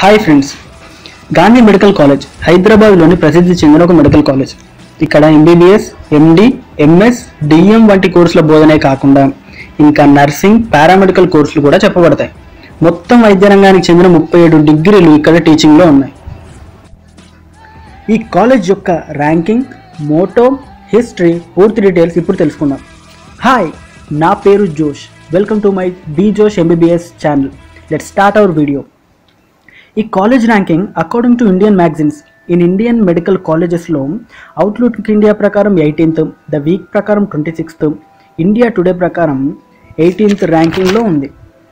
hi friends Gandhi medical college హైదరాబాద్లోని ప్రసిద్ధి చెందిన ఒక మెడికల్ కాలేజ్ ఇక్కడ ఎంబీబీఎస్ ఎండి ఎంఎస్ డిఎం వంటి కోర్సుల బోధనే కాకుండా ఇంకా నర్సింగ్ పారామెడికల్ కోర్సులు కూడా చెప్పబడతాయి మొత్తం వైద్య రంగానికి చెందిన ముప్పై ఏడు డిగ్రీలు ఇక్కడ టీచింగ్లో ఉన్నాయి ఈ కాలేజ్ యొక్క ర్యాంకింగ్ మోటో హిస్టరీ పూర్తి డీటెయిల్స్ ఇప్పుడు తెలుసుకుందాం హాయ్ నా పేరు Josh welcome to my B Josh MBBS channel let start our video ఈ college ranking according to Indian magazines in Indian medical కాలేజెస్లో అవుట్లుక్ ఇండియా ప్రకారం ఎయిటీన్త్ ద వీక్ ప్రకారం twenty sixth India today ప్రకారం eighteenth ర్యాంకింగ్లో ఉంది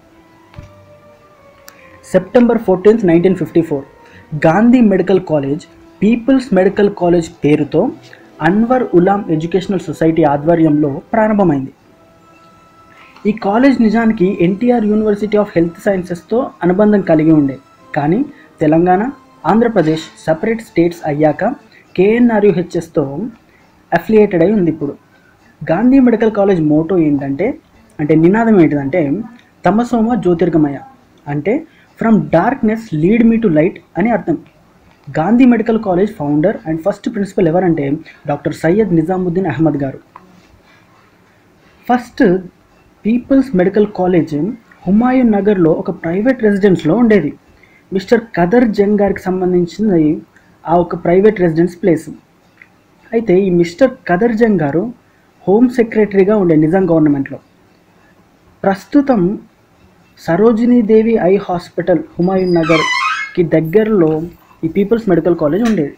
September fourteenth nineteen fifty four Gandhi medical college people's medical college పేరుతో Anwar ఉలాం educational society ఆధ్వర్యంలో ప్రారంభమైంది ఈ కాలేజ్ నిజానికి ఎన్టీఆర్ యూనివర్సిటీ ఆఫ్ హెల్త్ సైన్సెస్తో అనుబంధం కలిగి ఉండే కానీ తెలంగాణ ఆంధ్రప్రదేశ్ సపరేట్ స్టేట్స్ అయ్యాక కేఎన్ఆర్యుహెచ్ఎస్తో అఫిలియేటెడ్ అయి ఉంది ఇప్పుడు గాంధీ మెడికల్ కాలేజ్ మోటో ఏంటంటే అంటే నినాదం ఏంటిదంటే తమసోమ జ్యోతిర్గమయ అంటే from darkness lead me to light అని అర్థం Gandhi medical college founder and first principal ఎవరంటే doctor Syed Nizamuddin Ahmed garu first people's medical college Humayun నగర్లో ఒక ప్రైవేట్ రెసిడెన్స్లో ఉండేది మిస్టర్ కదర్ జంగ్ గారికి సంబంధించింది ఆ ఒక ప్రైవేట్ రెసిడెన్స్ ప్లేస్ అయితే ఈ మిస్టర్ కదర్ జంగ్ గారు హోమ్ సెక్రటరీగా ఉండే నిజాం గవర్నమెంట్లో ప్రస్తుతం సరోజినీ దేవి ఐ హాస్పిటల్ హుమాయూన్ నగర్కి దగ్గరలో ఈ పీపుల్స్ మెడికల్ కాలేజ్ ఉండేది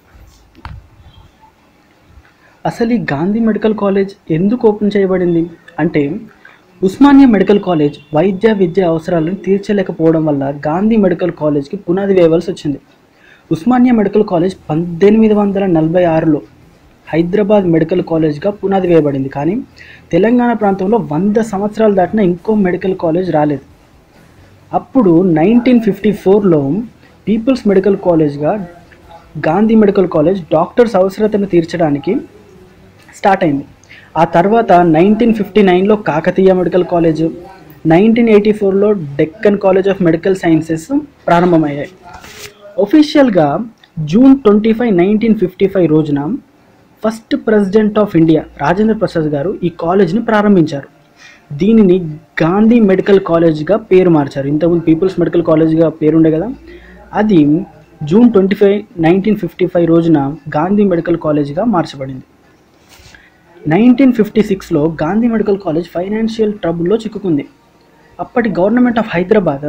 అసలు ఈ గాంధీ మెడికల్ కాలేజ్ ఎందుకు ఓపెన్ చేయబడింది అంటే ఉస్మానియా మెడికల్ కాలేజ్ వైద్య విద్య అవసరాలను తీర్చలేకపోవడం వల్ల గాంధీ మెడికల్ కాలేజ్కి పునాది వేయవలసి వచ్చింది ఉస్మానియా మెడికల్ కాలేజ్ పద్దెనిమిది వందల నలభై ఆరులో హైదరాబాద్ మెడికల్ కాలేజ్గా పునాది వేయబడింది కానీ తెలంగాణ ప్రాంతంలో వంద సంవత్సరాలు దాటిన ఇంకో మెడికల్ కాలేజ్ రాలేదు అప్పుడు నైన్టీన్ ఫిఫ్టీ ఫోర్లో పీపుల్స్ మెడికల్ కాలేజ్గా గాంధీ మెడికల్ కాలేజ్ డాక్టర్స్ అవసరతను తీర్చడానికి స్టార్ట్ అయింది ఆ తర్వాత నైన్టీన్ ఫిఫ్టీ నైన్లో Kakatiya medical college nineteen eighty ఫోర్లో Deccan college of medical sciences ప్రారంభమయ్యాయి ఒఫీషియల్గా June twenty five nineteen fifty five రోజున first president of India Rajendra Prasad garu ఈ కాలేజ్ని ప్రారంభించారు దీనిని గాంధీ మెడికల్ కాలేజ్గా పేరు మార్చారు ఇంతకుముందు పీపుల్స్ మెడికల్ కాలేజ్గా పేరుండే కదా అది June twenty five nineteen fifty five రోజున గాంధీ మెడికల్ కాలేజ్గా మార్చబడింది నైన్టీన్ ఫిఫ్టీ సిక్స్లో గాంధీ మెడికల్ కాలేజ్ ఫైనాన్షియల్ ట్రబుల్లో చిక్కుకుంది అప్పటి government of Hyderabad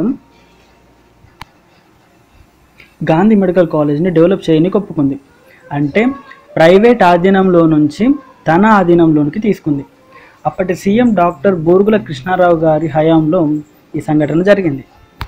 Gandhi medical కాలేజ్ని డెవలప్ చేయని ఒప్పుకుంది అంటే ప్రైవేట్ ఆధీనంలో నుంచి తన ఆధీనంలోనికి తీసుకుంది అప్పటి సీఎం డాక్టర్ బోరుగుల కృష్ణారావు గారి హయాంలో ఈ సంఘటన జరిగింది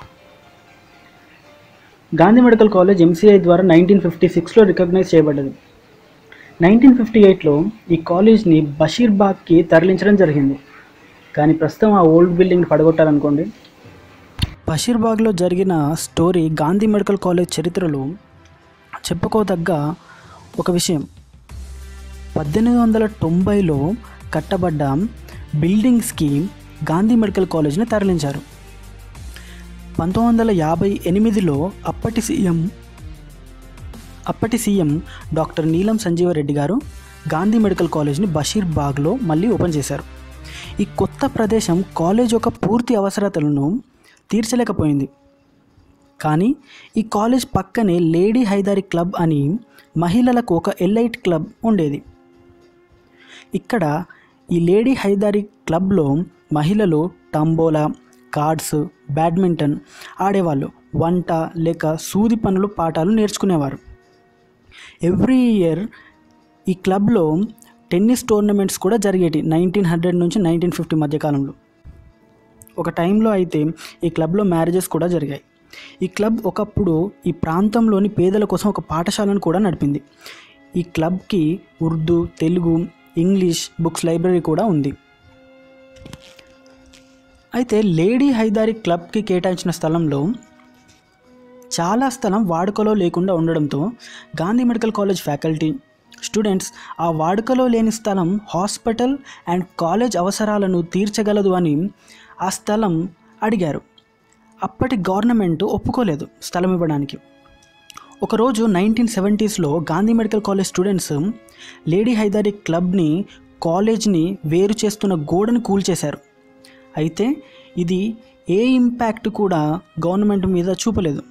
గాంధీ మెడికల్ కాలేజ్ ఎంసీఐ ద్వారా నైన్టీన్ ఫిఫ్టీ సిక్స్లో రికగ్నైజ్ చేయబడ్డది నైన్టీన్ ఫిఫ్టీ ఎయిట్లో ఈ కాలేజ్ని బషీర్బాగ్కి తరలించడం జరిగింది కానీ ప్రస్తుతం ఆ ఓల్డ్ బిల్డింగ్ పడగొట్టారనుకోండి బషీర్బాగ్లో జరిగిన స్టోరీ గాంధీ మెడికల్ కాలేజ్ చరిత్రలో చెప్పుకోదగ్గ ఒక విషయం పద్దెనిమిది వందల తొంభైలో కట్టబడ్డ బిల్డింగ్స్కి గాంధీ మెడికల్ కాలేజ్ని తరలించారు పంతొమ్మిది వందల యాభై ఎనిమిదిలో అప్పటి సీఎం అప్పటి సీఎం డాక్టర్ నీలం సంజీవరెడ్డి గారు గాంధీ మెడికల్ కాలేజ్ని బషీర్బాగ్లో మళ్ళీ ఓపెన్ చేశారు ఈ కొత్త ప్రదేశం కాలేజ్ యొక్క పూర్తి అవసరతలను తీర్చలేకపోయింది కానీ ఈ కాలేజ్ పక్కనే లేడీ హైదారి క్లబ్ అని మహిళలకు ఒక ఎలైట్ క్లబ్ ఉండేది ఇక్కడ ఈ లేడీ హైదారి క్లబ్లో మహిళలు తంబోలా కార్డ్స్ బ్యాడ్మింటన్ ఆడేవాళ్ళు వంట లేక సూది పనులు పాఠాలు నేర్చుకునేవారు ఎవ్రీ ఇయర్ ఈ క్లబ్లో టెన్నిస్ టోర్నమెంట్స్ కూడా జరిగేటి నైన్టీన్ హండ్రెడ్ నుంచి నైన్టీన్ ఫిఫ్టీ మధ్యకాలంలో ఒక టైంలో అయితే ఈ క్లబ్లో మ్యారేజెస్ కూడా జరిగాయి ఈ క్లబ్ ఒకప్పుడు ఈ ప్రాంతంలోని పేదల కోసం ఒక పాఠశాలను కూడా నడిపింది ఈ క్లబ్కి Urdu Telugu English books library కూడా ఉంది అయితే లేడీ హైదారి క్లబ్కి కేటాయించిన స్థలంలో చాలా స్థలం వాడుకలో లేకుండా ఉండడంతో Gandhi medical college faculty students ఆ వాడుకలో లేని స్థలం హాస్పిటల్ అండ్ కాలేజ్ అవసరాలను తీర్చగలదు అని ఆ స్థలం అడిగారు అప్పటి గవర్నమెంట్ ఒప్పుకోలేదు స్థలం ఇవ్వడానికి ఒకరోజు నైన్టీన్ సెవెంటీస్లో Gandhi medical college students lady Hydari క్లబ్ని కాలేజ్ని వేరు చేస్తున్న గోడను కూల్చేశారు అయితే ఇది ఏ ఇంపాక్ట్ కూడా గవర్నమెంట్ మీద చూపలేదు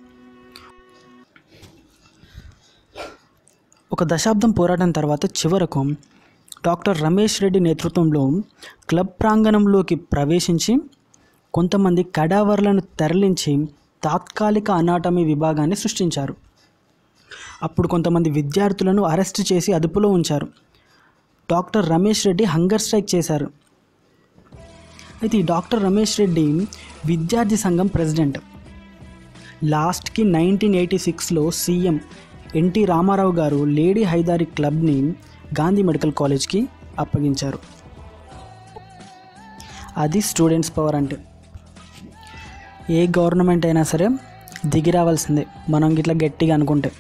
ఒక దశాబ్దం పోరాటం తర్వాత చివరకు డాక్టర్ రమేష్ రెడ్డి నేతృత్వంలో క్లబ్ ప్రాంగణంలోకి ప్రవేశించి కొంతమంది కడావర్లను తరలించి తాత్కాలిక అనాటమీ విభాగాన్ని సృష్టించారు అప్పుడు కొంతమంది విద్యార్థులను అరెస్ట్ చేసి అదుపులో ఉంచారు doctor Ramesh Reddy hunger strike చేశారు అయితే ఈ డాక్టర్ రమేష్ రెడ్డి విద్యార్థి సంఘం ప్రెసిడెంట్ లాస్ట్కి నైన్టీన్ ఎయిటీ సిక్స్లో CM NT Rama Rao garu lady Hydari క్లబ్ని గాంధీ మెడికల్ కాలేజ్కి అప్పగించారు అది స్టూడెంట్స్ పవర్ అంటే ఏ గవర్నమెంట్ అయినా సరే దిగి రావాల్సిందే మనం ఇట్లా గట్టిగా అనుకుంటే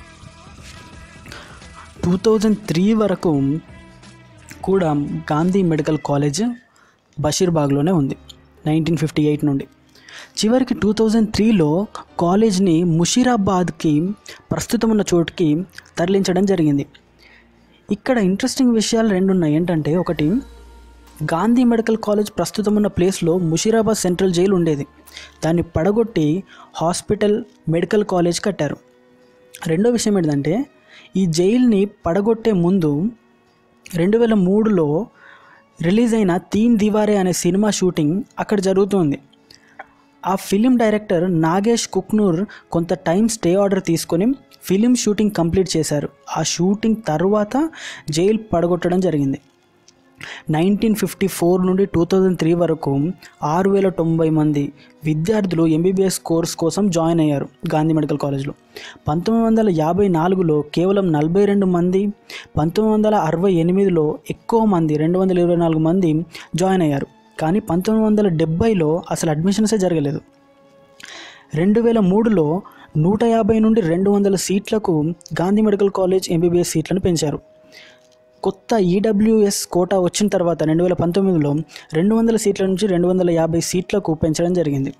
టూ థౌజండ్ త్రీ వరకు కూడా గాంధీ మెడికల్ కాలేజ్ బషీర్బాగ్లోనే ఉంది నైన్టీన్ ఫిఫ్టీ ఎయిట్ నుండి చివరికి టూ థౌజండ్ త్రీలో కాలేజ్ని ముషీరాబాద్కి ప్రస్తుతం ఉన్న చోటుకి తరలించడం జరిగింది ఇక్కడ ఇంట్రెస్టింగ్ విషయాలు రెండు ఉన్నాయి ఏంటంటే ఒకటి గాంధీ మెడికల్ కాలేజ్ ప్రస్తుతం ఉన్న ప్లేస్లో ముషీరాబాద్ సెంట్రల్ జైలు ఉండేది దాన్ని పడగొట్టి హాస్పిటల్ మెడికల్ కాలేజ్ కట్టారు రెండో విషయం ఏంటంటే ఈ జైల్ని పడగొట్టే ముందు రెండు వేల మూడులో రిలీజ్ అయిన తీన్ దివారే అనే సినిమా షూటింగ్ అక్కడ జరుగుతుంది ఆ ఫిలిం డైరెక్టర్ నాగేష్ కుక్నూర్ కొంత టైం స్టే ఆర్డర్ తీసుకొని ఫిలిం షూటింగ్ కంప్లీట్ చేశారు ఆ షూటింగ్ తర్వాత జైలు పడగొట్టడం జరిగింది నైన్టీన్ ఫిఫ్టీ ఫోర్ నుండి టూ థౌజండ్ త్రీ వరకు ఆరు వేల తొంభై మంది విద్యార్థులు ఎంబీబీఎస్ కోర్స్ కోసం జాయిన్ అయ్యారు గాంధీ మెడికల్ కాలేజ్లో పంతొమ్మిది వందల యాభై నాలుగులో కేవలం నలభై రెండు మంది పంతొమ్మిది వందల అరవై ఎనిమిదిలో ఎక్కువ మంది రెండు వందల ఇరవై నాలుగు మంది జాయిన్ అయ్యారు కానీ పంతొమ్మిది వందల డెబ్బైలో అసలు అడ్మిషన్సే జరగలేదు రెండు వేల మూడులో నూట యాభై నుండి రెండు వందల సీట్లకు గాంధీ మెడికల్ కాలేజ్ ఎంబీబీఎస్ సీట్లను పెంచారు కొత్త ఈడబ్ల్యూఎస్ కోటా వచ్చిన తర్వాత రెండు వేల పంతొమ్మిదిలో రెండు వందల సీట్ల నుంచి రెండు వందల యాభై సీట్లకు పెంచడం జరిగింది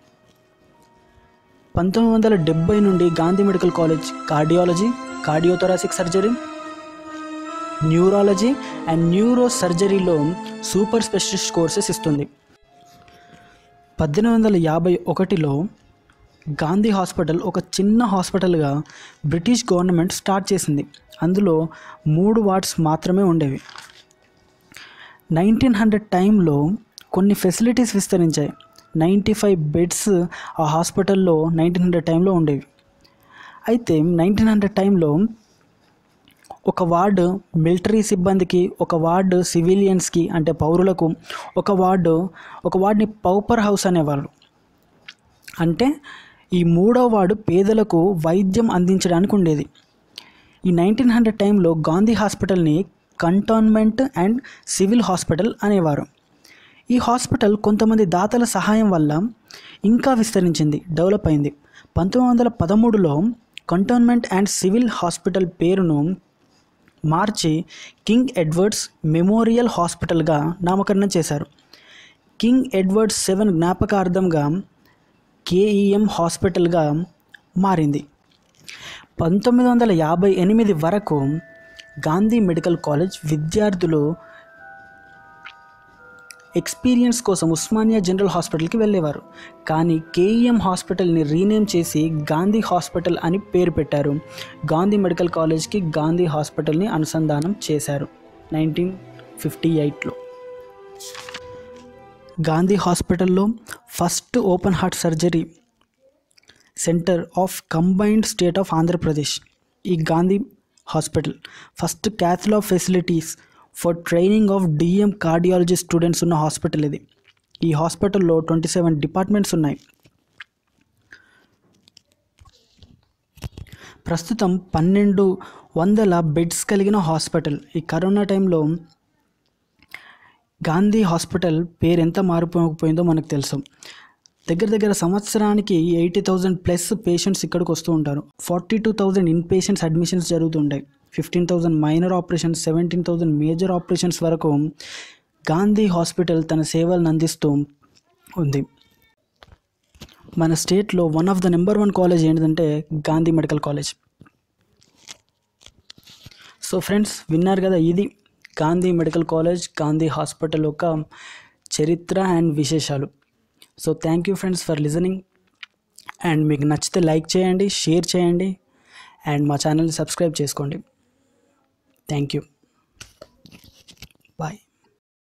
పంతొమ్మిది వందల డెబ్బై నుండి Gandhi medical college cardiology cardiothoracic surgery neurology and neuro సర్జరీలో సూపర్ స్పెషలిస్ట్ కోర్సెస్ ఇస్తుంది పద్దెనిమిది వందల యాభై ఒకటిలో గాంధీ హాస్పిటల్ ఒక చిన్న హాస్పిటల్గా బ్రిటిష్ గవర్నమెంట్ స్టార్ట్ చేసింది అందులో మూడు వార్డ్స్ మాత్రమే ఉండేవి నైన్టీన్ హండ్రెడ్ టైంలో కొన్ని ఫెసిలిటీస్ విస్తరించాయి నైంటీ ఫైవ్ బెడ్స్ ఆ హాస్పిటల్లో నైన్టీన్ హండ్రెడ్ టైంలో ఉండేవి అయితే నైన్టీన్ హండ్రెడ్ టైంలో ఒక వార్డు మిలిటరీ సిబ్బందికి ఒక వార్డు సివిలియన్స్కి అంటే పౌరులకు ఒక వార్డు ఒక వార్డుని పౌపర్ హౌస్ అనేవాళ్ళు అంటే ఈ మూడో వార్డు పేదలకు వైద్యం అందించడానికి ఉండేది ఈ నైన్టీన్ హండ్రెడ్ టైంలో గాంధీ హాస్పిటల్ని కంటోన్మెంట్ అండ్ సివిల్ హాస్పిటల్ అనేవారు ఈ హాస్పిటల్ కొంతమంది దాతల సహాయం వల్ల ఇంకా విస్తరించింది డెవలప్ అయింది పంతొమ్మిది వందల పదమూడులో కంటోన్మెంట్ అండ్ సివిల్ హాస్పిటల్ పేరును మార్చి కింగ్ ఎడ్వర్డ్స్ మెమోరియల్ హాస్పిటల్గా నామకరణం చేశారు కింగ్ ఎడ్వర్డ్స్ సెవెన్ జ్ఞాపకార్థంగా కేఈఎం హాస్పిటల్గా మారింది పంతొమ్మిది వందల యాభై ఎనిమిది వరకు గాంధీ మెడికల్ కాలేజ్ విద్యార్థులు ఎక్స్పీరియన్స్ కోసం ఉస్మానియా జనరల్ హాస్పిటల్కి వెళ్ళేవారు కానీ కేఈఎం హాస్పిటల్ని రీనేమ్ చేసి గాంధీ హాస్పిటల్ అని పేరు పెట్టారు గాంధీ మెడికల్ కాలేజ్కి గాంధీ హాస్పిటల్ని అనుసంధానం చేశారు నైన్టీన్ ఫిఫ్టీ ఎయిట్లో గాంధీ హాస్పిటల్లో first open heart surgery centre of combined state of Andhra Pradesh ఈ Gandhi hospital first cath lab facilities for training of DM cardiology students ఉన్న హాస్పిటల్ ఇది ఈ హాస్పిటల్లో ట్వంటీ సెవెన్ డిపార్ట్మెంట్స్ ఉన్నాయి ప్రస్తుతం పన్నెండు వందల బెడ్స్ కలిగిన హాస్పిటల్ ఈ కరోనా టైంలో గాంధీ హాస్పిటల్ పేరు ఎంత మారిపోకపోయిందో మనకు తెలుసు దగ్గర దగ్గర సంవత్సరానికి ఎయిటీ థౌజండ్ ప్లస్ పేషెంట్స్ ఇక్కడికి వస్తూ ఉంటారు forty two thousand in patients admissions జరుగుతుంటాయి fifteen thousand minor operations seventeen thousand major operations వరకు గాంధీ హాస్పిటల్ తన సేవలను అందిస్తూ ఉంది మన స్టేట్లో one of the number one college ఏంటంటే Gandhi medical college so friends విన్నారు కదా ఇది Gandhi medical college Gandhi hospital యొక్క చరిత్ర అండ్ విశేషాలు so thank you friends for listening and మీకు నచ్చితే లైక్ చేయండి షేర్ చేయండి అండ్ మా ఛానల్ని సబ్స్క్రైబ్ చేసుకోండి థ్యాంక్ యూ బాయ్